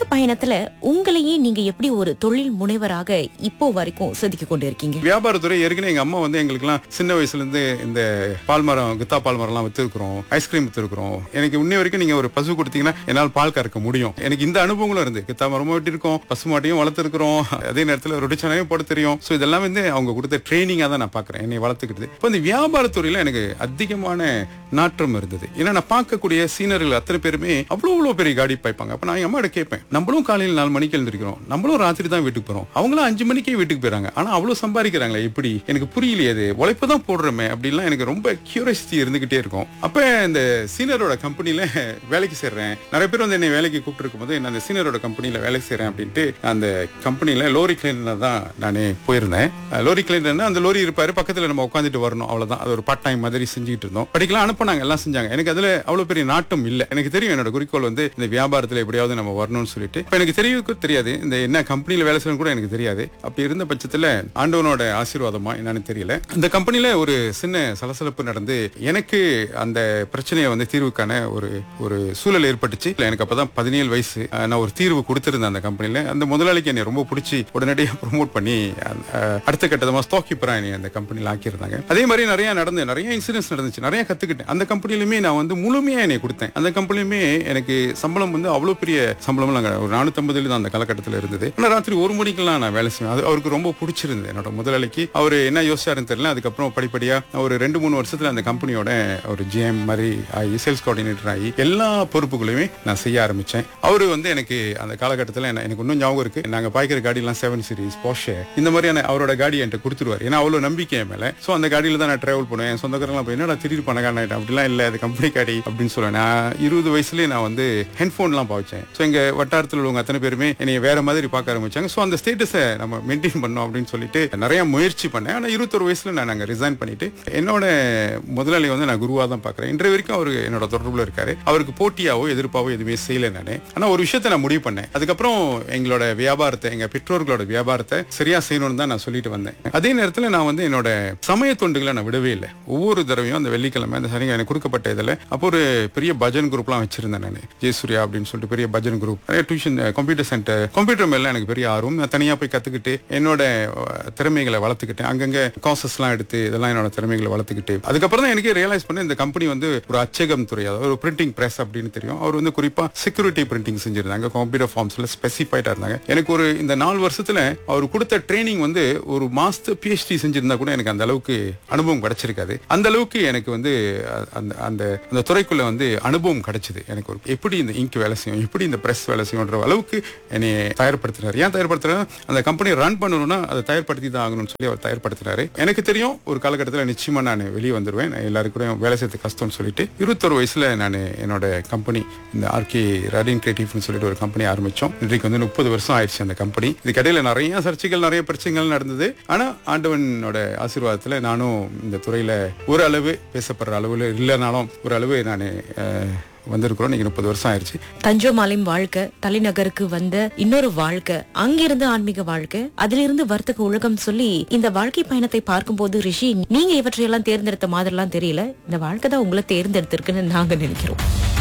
பயணத்துல உங்களையே நீங்க எப்படி ஒரு தொழில் முனைவராக இப்போ வரைக்கும் செதுக்கி கொண்டு இருக்கீங்க வியாபாரத்துறை ஏற்கனவே எங்க அம்மா வந்து எங்களுக்குலாம் சின்ன வயசுல இருந்து இந்த பால்மரம் குத்தா பால்மரம்லாம் வித்துருக்கிறோம் ஐஸ்கிரீம் வித்துருக்கிறோம் எனக்கு இன்னை வரைக்கும் நீங்க ஒரு பசு கொடுத்தீங்கன்னா என்னால் பால் கறக்க முடியும் எனக்கு இந்த அனுபவங்களும் இருந்து குத்தா மரமும் வெட்டிருக்கோம் பசு மாட்டையும் வளர்த்துருக்கிறோம் அதே நேரத்தில் ரொடிச்சனையும் போட தெரியும் ஸோ இதெல்லாம் வந்து அவங்க கொடுத்த ட்ரைனிங்காக தான் நான் பார்க்குறேன் என்னை வளர்த்துக்கிட்டு இப்போ இந்த வியாபாரத்துறையில எனக்கு அதிகமான நாற்றம் இருந்தது ஏன்னா நான் பார்க்கக்கூடிய சீனர்கள் அத்தனை பேருமே அவ்வளோ அவ்வளோ பெரிய காடி பாய்ப்பாங்க அப்போ நான் என் அம்மாட்ட கேட்பேன் நம்மளும் காலையில் நாலு மணிக்கு எழுந்திருக்கிறோம் நம்மளும் ராத்திரி தான் வீட்டுக்கு போகிறோம் அவங்களும் அஞ்சு மணிக்கே வீட்டுக்கு போயிறாங்க ஆனால் அவ்வளோ சம்பாதிக்கிறாங்களே எப்படி எனக்கு புரியலையே அது உழைப்பு தான் போடுறோமே அப்படின்லாம் எனக்கு ரொம்ப கியூரியாசிட்டி இருந்துகிட்டே இருக்கும் அப்போ இந்த சீனரோட கம்பெனியில் வேலைக்கு சேர்றேன் நிறைய பேர் வந்து என்னை வேலைக்கு கூப்பிட்டு போது நான் அந்த சீனரோட கம்பெனியில் வேலை செய்கிறேன் அப்படின்ட்டு அந்த கம்பெனியில் லோரி கிளைனர் தான் நான் போயிருந்தேன் அஹ் லோரி கிளைனர்னா அந்த லோரி இருப்பாரு பக்கத்தில் நம்ம உட்காந்துட்டு வரணும் அவ்வளவுதான் அது ஒரு பார்ட் டைம் மாதிரி செஞ்சுட்டு இருந்தோம் படிக்கலாம் அனுப்புனாங்க எல்லாம் செஞ்சாங்க எனக்கு அதுல அவ்வளவு பெரிய நாட்டம் இல்லை எனக்கு தெரியும் என்னோட குறிக்கோள் வந்து இந்த வியாபாரத்துல எப்படியாவது நம்ம வரணும்னு சொல்லிட்டு இப்ப எனக்கு தெரியவும் தெரியாது இந்த என்ன கம்பெனில வேலை செய்யணும் கூட எனக்கு தெரியாது அப்படி இருந்த பட்சத்துல ஆண்டவனோட ஆசீர்வாதமா என்னன்னு தெரியல அந்த கம்பெனில ஒரு சின்ன சலசலப்பு நடந்து எனக்கு அந்த பிரச்சனையை வந்து தீர்வுக்கான ஒரு ஒரு சூழல் ஏற்பட்டுச்சு இல்ல, எனக்கு அப்பதான் பதினேழு வயசு அஹ் நான் ஒரு தீர்வு கொடுத்திருந்தேன் அந்த கம்பெனில அந்த முதலாளிக்கு என்னை ரொம்ப பிடிச்சி உடனடியாக ப்ரொமோட் பண்ணி அஹ், அடுத்த கட்டமா ஸ்டாக் கீப்பரா என்னை அந்த கம்பெனில ஆக்கியிருந்தாங்க அதே மாதிரி நிறைய நடந்து நிறைய இன்சூரன்ஸ் நடந்துச்சு நிறைய கத்துக்கிட்டேன் அந்த கம்பெனிலுமே நான் வந்து முழுமையா என்னை கொடுத்தேன் அந்த கம்பெனிலுமே எனக்கு சம்பளம் வந்து அவ்வளவு பெரிய சம்பளம் ஒரு நானூத்தம்பதுல தான் அந்த காலகட்டத்தில் இருந்தது ஆனா ராத்திரி ஒரு மணிக்கெல்லாம் நான் வேலை செய்வேன் அது அவருக்கு ரொம்ப பிடிச்சிருந்தது என்னோட முதலாளிக்கு அவர் என்ன யோசிச்சாருன்னு தெரியல அதுக்கப்புறம் படிப்படியா ஒரு ரெண்டு மூணு வருஷத்துல அந்த கம்பெனியோட ஒரு ஜிஎம் மாதிரி ஆகி சேல்ஸ் கோஆர்டினேட்டர் ஆகி எல்லா பொறுப்புகளையுமே நான் செய்ய ஆரம்பிச்சேன் அவரு வந்து எனக்கு அந்த காலகட்டத்தில் என்ன- எனக்கு இன்னும் ஞாபகம் இருக்கு நாங்க பாய்க்கிற காடி எல்லாம் செவன் சீரிஸ் போஷே இந்த மாதிரியான அவரோட காடி என்கிட்ட கொடுத்துருவாரு ஏன்னா அவ்வளவு நம்பிக்கை என் மேல சோ அந்த காடியில தான் நான் டிராவல் பண்ணுவேன் என் சொந்தக்காரங்களாம் போய் என்னடா திடீர் பணக்காரன் ஆயிட்டேன் அப்படிலாம் இல்ல அது கம்பெனி காடி அப்படின்னு சொல்லுவேன் நான் இருபது வயசுலயே நான் வந்து ஹெட்ஃபோன்லாம் பாய்ச்சேன் ஸோ எங்க வட்டாரத்தில் உள்ளவங்க அத்தனை பேருமே என்னை வேற மாதிரி பார்க்க ஆரம்பிச்சாங்க ஸோ அந்த ஸ்டேட்டஸை நம்ம மெயின்டைன் பண்ணோம் அப்படின்னு சொல்லிட்டு நிறைய முயற்சி பண்ணேன் ஆனா இருபத்தொரு வயசுல நான் அங்கே ரிசைன் பண்ணிட்டு என்னோட முதலாளி வந்து நான் குருவா தான் பார்க்குறேன் இன்றைய வரைக்கும் அவர் என்னோட தொடர்புல இருக்காரு அவருக்கு போட்டியாவோ எதிர்ப்பாவோ எதுவுமே செய்யல நானு ஆனா ஒரு விஷயத்தை நான் முடிவு பண்ணேன் அதுக்கப்புறம் எங்களோட வியாபாரத்தை எங்க பெற்றோர்களோட வியாபாரத்தை சரியா செய்யணும்னு தான் நான் சொல்லிட்டு வந்தேன் அதே நேரத்துல நான் வந்து என்னோட சமய தொண்டுகளை நான் விடவே இல்லை ஒவ்வொரு தடவையும் அந்த வெள்ளிக்கிழமை அந்த சனிக்கிழமை எனக்கு கொடுக்கப்பட்ட இதுல அப்போ ஒரு பெரிய பஜன் குரூப்லாம் வச்சிருந்தேன் நான் ஜெயசூர்யா அப்படின்னு சொல்லிட்டு பெரிய பஜன் குரூப் நிறைய டியூஷன் கம்ப்யூட்டர் சென்டர் கம்ப்யூட்டர் மேல எனக்கு பெரிய ஆர்வம் நான் தனியா போய் கத்துக்கிட்டு என்னோட அஹ், திறமைகளை வளர்த்துக்கிட்டேன் அங்கங்க காசஸ்லாம் எடுத்து இதெல்லாம் என்னோட திறமைகளை வளர்த்துக்கிட்டு அதுக்கப்புறம் தான் எனக்கே ரியலைஸ் பண்ண இந்த கம்பெனி வந்து ஒரு அச்சகம் துறை அதாவது ஒரு பிரிண்டிங் பிரஸ் அப்படின்னு தெரியும் அவர் வந்து குறிப்பா செக்யூரிட்டி பிரிண்டிங் செஞ்சிருந்தாங்க கம்ப்யூட்டர் ஃபார்ம்ஸ்ல ஸ்பெசிஃபைடா இருந்தாங்க எனக்கு ஒரு இந்த நாலு வருஷத்துல அவர் கொடுத்த ட்ரைனிங் வந்து ஒரு மாஸ்டர் பிஹெச்டி செஞ்சிருந்தா கூட எனக்கு அந்த அளவுக்கு அனுபவம் கிடைச்சிருக்காது அந்த அளவுக்கு எனக்கு வந்து அ- அந்த அந்த அந்த துறைக்குள்ள வந்து அனுபவம் கிடைச்சது எனக்கு ஒரு எப்படி இந்த இங்க் வேலை செய்யும் எப்படி இந்த பிரஸ் வேலை செய்யும்ன்ற அளவுக்கு என்னை தயார்படுத்தினார் ஏன் தயார்படுத்தினார் அந்த கம்பெனி ரன் பண்ணணும்னா அதை தயார்படுத்தி தான் ஆகணும்னு சொல்லி அவர் தயார்படுத்தினாரு எனக்கு தெரியும் ஒரு காலகட்டத்தில் நிச்சயமா நான் வெளியே வந்துருவேன் நான் எல்லாருக்கும் கூட வேலை செய்யறது கஷ்டம்னு சொல்லிட்டு இருபத்தொரு வயசுல நான் என்னோட கம்பெனி இந்த ஆர்கே ரேடிங் கிரியேட்டிவ்னு சொல்லிட்டு ஒரு கம்பெனி ஆரம்பிச்சோம் இன்றைக்கு வந்து முப்பது வருஷம் ஆயிடுச்சு அந்த கம்பெனி இதுக்கடையில நிறைய சர்ச்சைகள் நிறைய பிரச்சனைகள் நடந்தது ஆனா ஆண்டவனோட ஆசீர்வாதத்துல நானும் இந்த துறையில ஒரு அளவு பேசப்படுற அளவுல இல்லைனாலும் ஒரு அளவு நான் வந்திருக்கிறோம் நீங்க முப்பது வருஷம் ஆயிடுச்சு தஞ்சோமாலையும் வாழ்க்கை தலைநகருக்கு வந்த இன்னொரு வாழ்க்கை அங்கிருந்து ஆன்மீக வாழ்க்கை அதிலிருந்து வர்த்தக உலகம் சொல்லி இந்த வாழ்க்கை பயணத்தை பார்க்கும்போது ரிஷி நீங்க இவற்றையெல்லாம் தேர்ந்தெடுத்த மாதிரிலாம் தெரியல இந்த வாழ்க்கை தான் உங்களை தேர்ந்தெடுத்திருக்குன்னு நாங்க நினைக்கிறோம்